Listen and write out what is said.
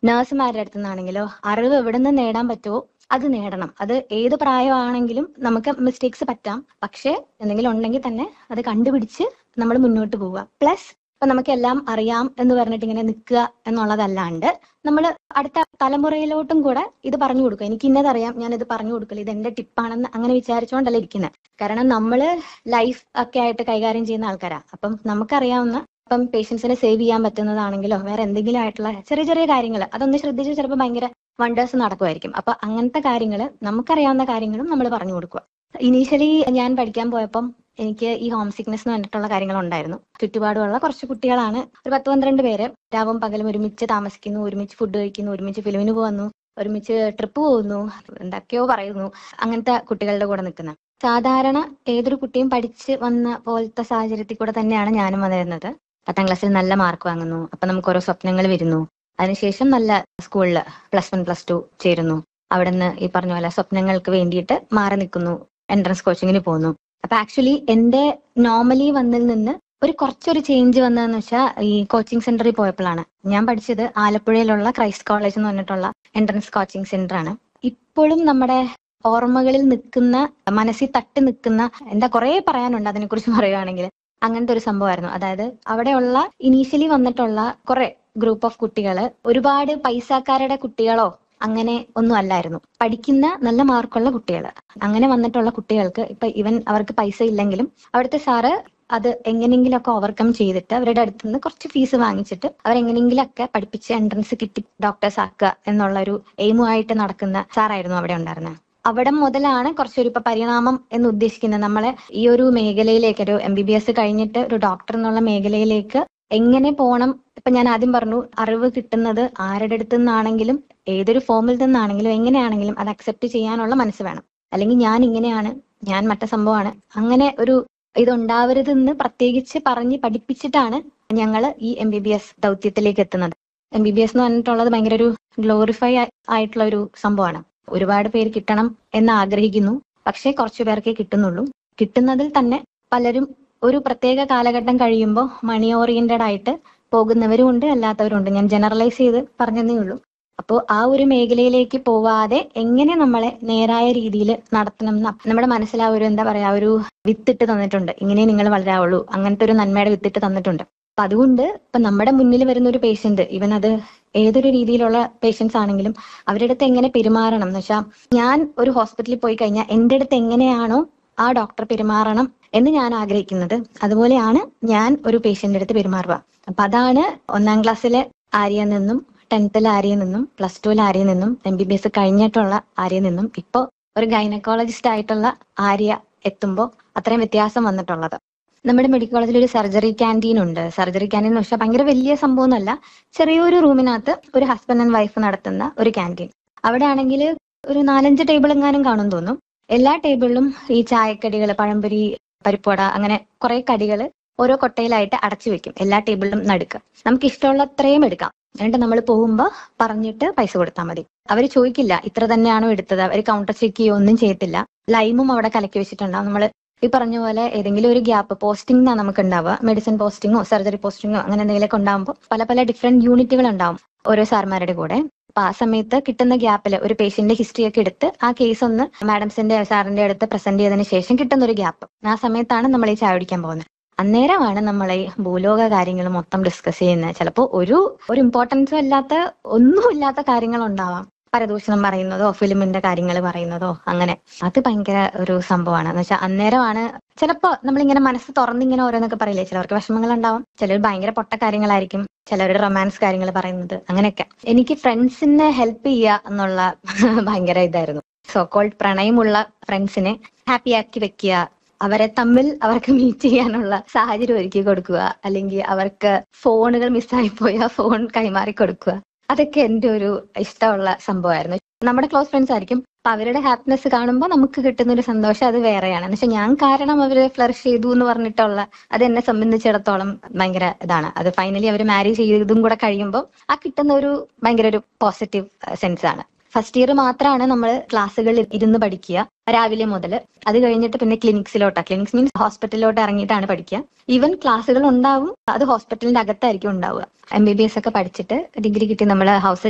നഴ്സുമാരുടെ അടുത്ത് നിന്നാണെങ്കിലോ അറിവ് എവിടെ നിന്ന് നേടാൻ പറ്റുമോ അത് നേടണം അത് ഏത് പ്രായമാണെങ്കിലും നമുക്ക് മിസ്റ്റേക്സ് പറ്റാം പക്ഷേ എന്തെങ്കിലും ഉണ്ടെങ്കിൽ തന്നെ അത് കണ്ടുപിടിച്ച് നമ്മൾ മുന്നോട്ട് പോവുക പ്ലസ് ഇപ്പൊ നമുക്ക് എല്ലാം അറിയാം എന്ന് പറഞ്ഞിട്ട് ഇങ്ങനെ നിൽക്കുക എന്നുള്ളതല്ലാണ്ട് നമ്മൾ അടുത്ത തലമുറയിലോട്ടും കൂടെ ഇത് പറഞ്ഞു കൊടുക്കുക എനിക്ക് ഇന്നതറിയാം ഞാൻ ഇത് പറഞ്ഞു കൊടുക്കില്ല ഇത് എന്റെ ടിപ്പാണെന്ന് അങ്ങനെ വിചാരിച്ചുകൊണ്ടല്ല ഇരിക്കുന്നത് കാരണം നമ്മള് ലൈഫ് ഒക്കെ ആയിട്ട് കൈകാര്യം ചെയ്യുന്ന ആൾക്കാരാ അപ്പം നമുക്കറിയാവുന്ന ഇപ്പം പേഷ്യൻസിനെ സേവ് ചെയ്യാൻ പറ്റുന്നതാണെങ്കിലോ വേറെ എന്തെങ്കിലും ആയിട്ടുള്ള ചെറിയ ചെറിയ കാര്യങ്ങൾ അതൊന്ന് ശ്രദ്ധിച്ച് ചിലപ്പോൾ ഭയങ്കര വണ്ടേഴ്സ് നടക്കുമായിരിക്കും അപ്പൊ അങ്ങനത്തെ കാര്യങ്ങൾ നമുക്കറിയാവുന്ന കാര്യങ്ങളും നമ്മൾ പറഞ്ഞു കൊടുക്കുക ഇനീഷ്യലി ഞാൻ പഠിക്കാൻ പോയപ്പം എനിക്ക് ഈ ഹോം സിക്നെസ് എന്ന് പറഞ്ഞിട്ടുള്ള കാര്യങ്ങളുണ്ടായിരുന്നു ചുറ്റുപാടുമുള്ള കുറച്ച് കുട്ടികളാണ് ഒരു പത്ത് പന്ത്രണ്ട് പേര് രാവും പകലും ഒരുമിച്ച് താമസിക്കുന്നു ഒരുമിച്ച് ഫുഡ് കഴിക്കുന്നു ഒരുമിച്ച് ഫിലിമിന് പോകുന്നു ഒരുമിച്ച് ട്രിപ്പ് പോകുന്നു എന്തൊക്കെയോ പറയുന്നു അങ്ങനത്തെ കുട്ടികളുടെ കൂടെ നിൽക്കുന്ന സാധാരണ ഏതൊരു കുട്ടിയും പഠിച്ച് വന്ന പോലത്തെ സാഹചര്യത്തിൽ കൂടെ തന്നെയാണ് ഞാനും വന്നിരുന്നത് പത്താം ക്ലാസ്സിൽ നല്ല മാർക്ക് വാങ്ങുന്നു അപ്പൊ നമുക്ക് ഓരോ സ്വപ്നങ്ങൾ വരുന്നു അതിനുശേഷം നല്ല സ്കൂളിൽ പ്ലസ് വൺ പ്ലസ് ടു ചേരുന്നു അവിടുന്ന് ഈ പറഞ്ഞ പോലെ സ്വപ്നങ്ങൾക്ക് വേണ്ടിയിട്ട് മാറി നിൽക്കുന്നു എൻട്രൻസ് കോച്ചിങ്ങിന് പോകുന്നു അപ്പൊ ആക്ച്വലി എന്റെ നോർമലി വന്നിൽ നിന്ന് ഒരു കുറച്ചൊരു ചേഞ്ച് വന്നതെന്ന് വെച്ചാൽ ഈ കോച്ചിങ് സെന്ററിൽ പോയപ്പോഴാണ് ഞാൻ പഠിച്ചത് ആലപ്പുഴയിലുള്ള ക്രൈസ്റ്റ് കോളേജ് എന്ന് പറഞ്ഞിട്ടുള്ള എൻട്രൻസ് കോച്ചിങ് സെന്റർ ആണ് ഇപ്പോഴും നമ്മുടെ ഓർമ്മകളിൽ നിൽക്കുന്ന മനസ്സിൽ തട്ടി നിൽക്കുന്ന എന്താ കുറെ പറയാനുണ്ട് അതിനെക്കുറിച്ച് പറയുകയാണെങ്കിൽ അങ്ങനത്തെ ഒരു സംഭവമായിരുന്നു അതായത് അവിടെയുള്ള ഇനീഷ്യലി വന്നിട്ടുള്ള കുറെ ഗ്രൂപ്പ് ഓഫ് കുട്ടികള് ഒരുപാട് പൈസക്കാരുടെ കുട്ടികളോ അങ്ങനെ ഒന്നും അല്ലായിരുന്നു പഠിക്കുന്ന നല്ല മാർക്കുള്ള കുട്ടികൾ അങ്ങനെ വന്നിട്ടുള്ള കുട്ടികൾക്ക് ഇപ്പൊ ഇവൻ അവർക്ക് പൈസ ഇല്ലെങ്കിലും അവിടുത്തെ സാറ് അത് എങ്ങനെയെങ്കിലുമൊക്കെ ഓവർകം ചെയ്തിട്ട് അവരുടെ അടുത്ത് നിന്ന് കുറച്ച് ഫീസ് വാങ്ങിച്ചിട്ട് അവരെങ്ങനെയെങ്കിലൊക്കെ പഠിപ്പിച്ച് എൻട്രൻസ് കിട്ടി ഡോക്ടേഴ്സ് ആക്കുക എന്നുള്ള ഒരു എയിമുമായിട്ട് നടക്കുന്ന സാറായിരുന്നു അവിടെ ഉണ്ടായിരുന്നത് അവിടെ മുതലാണ് കുറച്ചൊരു ഇപ്പൊ പരിണാമം എന്ന് ഉദ്ദേശിക്കുന്നത് നമ്മളെ ഈ ഒരു മേഖലയിലേക്ക് ഒരു എം ബി ബി എസ് കഴിഞ്ഞിട്ട് ഒരു ഡോക്ടർ എന്നുള്ള മേഖലയിലേക്ക് എങ്ങനെ പോകണം ഇപ്പൊ ഞാൻ ആദ്യം പറഞ്ഞു അറിവ് കിട്ടുന്നത് ആരുടെ അടുത്ത് നിന്നാണെങ്കിലും ഏതൊരു ഫോമിൽ നിന്നാണെങ്കിലും എങ്ങനെയാണെങ്കിലും അത് അക്സെപ്റ്റ് ചെയ്യാനുള്ള മനസ്സ് വേണം അല്ലെങ്കിൽ ഞാൻ ഇങ്ങനെയാണ് ഞാൻ മറ്റേ സംഭവമാണ് അങ്ങനെ ഒരു ഇതുണ്ടാവരുതെന്ന് പ്രത്യേകിച്ച് പറഞ്ഞ് പഠിപ്പിച്ചിട്ടാണ് ഞങ്ങൾ ഈ എം ബി ബി എസ് ദൗത്യത്തിലേക്ക് എത്തുന്നത് എം ബി ബി എസ് എന്ന് പറഞ്ഞിട്ടുള്ളത് ഭയങ്കര ഒരു ഗ്ലോറിഫൈ ആയിട്ടുള്ള ഒരു സംഭവമാണ് ഒരുപാട് പേര് കിട്ടണം എന്ന് ആഗ്രഹിക്കുന്നു പക്ഷേ കുറച്ചു പേർക്കേ കിട്ടുന്നുള്ളൂ കിട്ടുന്നതിൽ തന്നെ പലരും ഒരു പ്രത്യേക കാലഘട്ടം കഴിയുമ്പോൾ മണി ഓറിയന്റഡ് ആയിട്ട് പോകുന്നവരും ഉണ്ട് അല്ലാത്തവരും ഉണ്ട് ഞാൻ ജനറലൈസ് ചെയ്ത് പറഞ്ഞതേ ഉള്ളൂ അപ്പോൾ ആ ഒരു മേഖലയിലേക്ക് പോവാതെ എങ്ങനെ നമ്മളെ നേരായ രീതിയിൽ നടത്തണം എന്ന് നമ്മുടെ മനസ്സിൽ ആ ഒരു എന്താ പറയാ ഒരു വിത്തിട്ട് തന്നിട്ടുണ്ട് ഇങ്ങനെ നിങ്ങൾ വളരാവുള്ളൂ അങ്ങനത്തെ ഒരു നന്മയുടെ വിത്തിട്ട് തന്നിട്ടുണ്ട് അപ്പൊ അതുകൊണ്ട് ഇപ്പൊ നമ്മുടെ മുന്നിൽ വരുന്ന ഒരു പേഷ്യന്റ് ഇവൻ അത് ഏതൊരു രീതിയിലുള്ള പേഷ്യൻസ് ആണെങ്കിലും അവരുടെ അടുത്ത് എങ്ങനെ പെരുമാറണം എന്ന് വെച്ചാൽ ഞാൻ ഒരു ഹോസ്പിറ്റലിൽ പോയി കഴിഞ്ഞാൽ എൻ്റെ അടുത്ത് എങ്ങനെയാണോ ആ ഡോക്ടർ പെരുമാറണം എന്ന് ഞാൻ ആഗ്രഹിക്കുന്നത് അതുപോലെയാണ് ഞാൻ ഒരു പേഷ്യന്റെ അടുത്ത് പെരുമാറുക അപ്പൊ അതാണ് ഒന്നാം ക്ലാസ്സിലെ ആര്യ നിന്നും ടെൻത്തിൽ ആര്യ നിന്നും പ്ലസ് ടുവിൽ ആര്യ നിന്നും എം ബി ബി എസ് കഴിഞ്ഞിട്ടുള്ള ആര്യ നിന്നും ഇപ്പൊ ഒരു ഗൈനക്കോളജിസ്റ്റ് ആയിട്ടുള്ള ആര്യ എത്തുമ്പോൾ അത്രയും വ്യത്യാസം വന്നിട്ടുള്ളത് നമ്മുടെ മെഡിക്കൽ കോളേജിൽ ഒരു സർജറി ക്യാൻറ്റീൻ ഉണ്ട് സർജറി ക്യാൻറ്റീൻ എന്ന് വെച്ചാൽ ഭയങ്കര വലിയ സംഭവമൊന്നുമല്ല ചെറിയൊരു റൂമിനകത്ത് ഒരു ഹസ്ബൻഡ് ആൻഡ് വൈഫ് നടത്തുന്ന ഒരു ക്യാൻറ്റീൻ അവിടെ ആണെങ്കിൽ ഒരു നാലഞ്ച് ടേബിൾ എങ്ങാനും കാണും തോന്നും എല്ലാ ടേബിളിലും ഈ ചായക്കടികൾ പഴംപൊരി പരിപ്പുവട അങ്ങനെ കുറെ കടികൾ ഓരോ കൊട്ടയിലായിട്ട് അടച്ചു വെക്കും എല്ലാ ടേബിളിലും നടുക്ക് നമുക്ക് ഇഷ്ടമുള്ള അത്രയും എടുക്കാം എന്നിട്ട് നമ്മൾ പോകുമ്പോൾ പറഞ്ഞിട്ട് പൈസ കൊടുത്താൽ മതി അവർ ചോദിക്കില്ല ഇത്ര തന്നെയാണോ എടുത്തത് അവർ കൗണ്ടർ ചെക്ക് ചെയ്യുകയോ ഒന്നും ചെയ്യത്തില്ല ലൈമും അവിടെ കലക്കി വെച്ചിട്ടുണ്ടാവും നമ്മൾ ഈ പറഞ്ഞ പോലെ ഏതെങ്കിലും ഒരു ഗ്യാപ്പ് പോസ്റ്റിംഗ് ആണ് നമുക്ക് ഉണ്ടാവുക മെഡിസിൻ പോസ്റ്റിങ്ങോ സർജറി പോസ്റ്റിങ്ങോ അങ്ങനെ എന്തെങ്കിലുമൊക്കെ ഉണ്ടാകുമ്പോൾ പല പല ഡിഫറെന്റ് യൂണിറ്റുകൾ ഉണ്ടാവും ഓരോ സാർമാരുടെ കൂടെ അപ്പൊ ആ സമയത്ത് കിട്ടുന്ന ഗ്യാപ്പിൽ ഒരു പേഷ്യന്റിന്റെ ഹിസ്റ്ററി ഒക്കെ എടുത്ത് ആ കേസ് ഒന്ന് മാഡംസിന്റെ സാറിന്റെ അടുത്ത് പ്രസന്റ് ചെയ്തതിന് ശേഷം കിട്ടുന്ന ഒരു ഗ്യാപ്പ് ആ സമയത്താണ് നമ്മൾ ഈ ചായ കുടിക്കാൻ പോകുന്നത് അന്നേരമാണ് നമ്മൾ ഈ ഭൂലോക കാര്യങ്ങൾ മൊത്തം ഡിസ്കസ് ചെയ്യുന്നത് ചിലപ്പോൾ ഒരു ഒരു ഇമ്പോർട്ടൻസും ഇല്ലാത്ത ഒന്നുമില്ലാത്ത കാര്യങ്ങൾ ഉണ്ടാവാം പരദൂഷണം പറയുന്നതോ ഫിലിമിന്റെ കാര്യങ്ങൾ പറയുന്നതോ അങ്ങനെ അത് ഭയങ്കര ഒരു സംഭവമാണ് എന്ന് വെച്ചാൽ അന്നേരമാണ് ചിലപ്പോ നമ്മളിങ്ങനെ മനസ്സ് തുറന്നിങ്ങനെ ഓരോന്നൊക്കെ പറയില്ലേ ചിലവർക്ക് വിഷമങ്ങൾ ഉണ്ടാവും ചിലർ ഭയങ്കര പൊട്ട കാര്യങ്ങളായിരിക്കും ചിലവരുടെ റൊമാൻസ് കാര്യങ്ങൾ പറയുന്നത് അങ്ങനെയൊക്കെ എനിക്ക് ഫ്രണ്ട്സിനെ ഹെൽപ്പ് ചെയ്യുക എന്നുള്ള ഭയങ്കര ഇതായിരുന്നു സോ കോൾഡ് പ്രണയമുള്ള ഫ്രണ്ട്സിനെ ഹാപ്പി ആക്കി വെക്കുക അവരെ തമ്മിൽ അവർക്ക് മീറ്റ് ചെയ്യാനുള്ള സാഹചര്യം ഒരുക്കി കൊടുക്കുക അല്ലെങ്കിൽ അവർക്ക് ഫോണുകൾ മിസ്സായി പോയാൽ ഫോൺ കൈമാറി കൊടുക്കുക അതൊക്കെ എന്റെ ഒരു ഇഷ്ടമുള്ള സംഭവമായിരുന്നു നമ്മുടെ ക്ലോസ് ഫ്രണ്ട്സ് ആയിരിക്കും അപ്പൊ അവരുടെ ഹാപ്പിനെസ് കാണുമ്പോൾ നമുക്ക് കിട്ടുന്ന ഒരു സന്തോഷം അത് വേറെയാണ് എന്ന് വെച്ചാൽ ഞാൻ കാരണം അവര് ഫ്ലറിഷ് ചെയ്തു എന്ന് പറഞ്ഞിട്ടുള്ള അത് എന്നെ സംബന്ധിച്ചിടത്തോളം ഭയങ്കര ഇതാണ് അത് ഫൈനലി അവർ മാരേജ് ചെയ്തതും കൂടെ കഴിയുമ്പോൾ ആ കിട്ടുന്ന ഒരു ഭയങ്കര ഒരു പോസിറ്റീവ് സെൻസ് ആണ് ഫസ്റ്റ് ഇയർ മാത്രമാണ് നമ്മൾ ക്ലാസ്സുകളിൽ ഇരുന്ന് പഠിക്കുക രാവിലെ മുതൽ അത് കഴിഞ്ഞിട്ട് പിന്നെ ക്ലിനിക്സിലോട്ടാ ക്ലിനിക്സ് മീൻസ് ഹോസ്പിറ്റലിലോട്ട് ഇറങ്ങിയിട്ടാണ് പഠിക്കുക ഈവൻ ക്ലാസ്സുകൾ ഉണ്ടാവും അത് ഹോസ്പിറ്റലിന്റെ അകത്തായിരിക്കും ഉണ്ടാവുക എം ബി ബി എസ് ഒക്കെ പഠിച്ചിട്ട് ഡിഗ്രി കിട്ടി നമ്മൾ ഹൗസ്